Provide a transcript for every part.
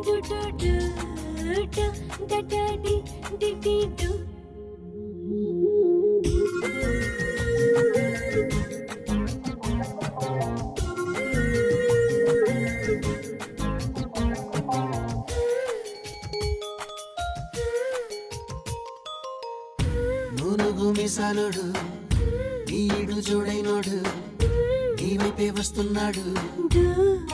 do do do డు డ డ డి డి డి డు నూనుగు మిసాలుడు నీడు జోడైనోడు నీ వైపే వస్తున్నాడు డు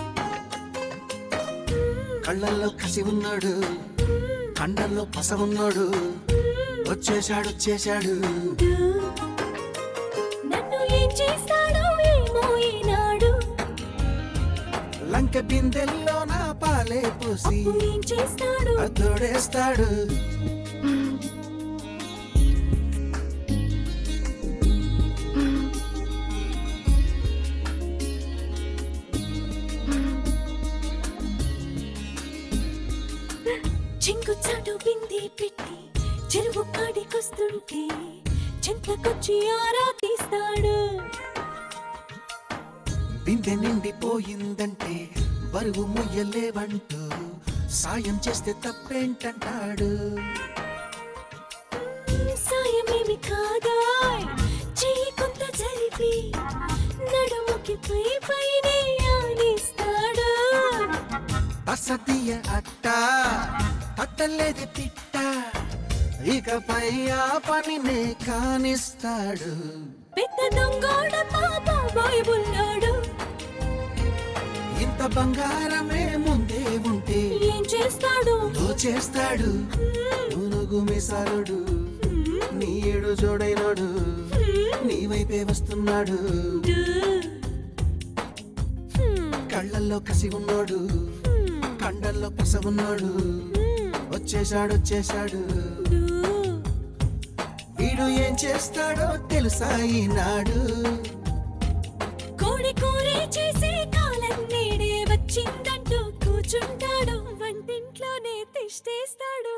కళ్ళల్లో కసి ఉన్నాడు కండల్లో పస ఉన్నాడు వచ్చేశాడు వచ్చేశాడు డు నన్ను ఏం చేస్తాడో ఏమో ఈనాడు లంక బిందెల్లో నా పాలే పోసి అప్పుడు ఏం చేస్తాడు అతోడేస్తాడు చింగు చాటు బింది పెట్టి చెరువు కాడికొస్తుంటే చింతకొచ్చి ఆరా తీస్తాడు బిందె నిండిపోయిందంటే బరువు ముయ్యలేవంటూ సాయం చేస్తే తప్పేంటంటాడు సాయమేమి కాదా చెయ్యి కొంత జరిపి నడుముకి పై పైనే ఆడిస్తాడు అసతీయ అట్ట తట్టలేదు తిట్ట ఇకపై ఆ పనినే కానిస్తాడు పెద్ద దొంగోడ బాబాయ్ బుల్లాడు ఇంత బంగారమే ముందే ఉంటే ఏం చేస్తాడు దోచేస్తాడు నూనుగు మిసాలుడు నీడు జోడైనడు నీ వైపే వస్తున్నాడు కళ్ళల్లో కసి ఉన్నాడు కండల్లో పస ఉన్నాడు వచ్చేశాడు వచ్చేశాడు వీడు ఏం చేస్తాడో తెలుసా ఈనాడు కోడి కూరే చేసే కాలం నేడే వచ్చిందంటూ కూర్చుంటాడు వంటింట్లోనే తిష్టేస్తాడు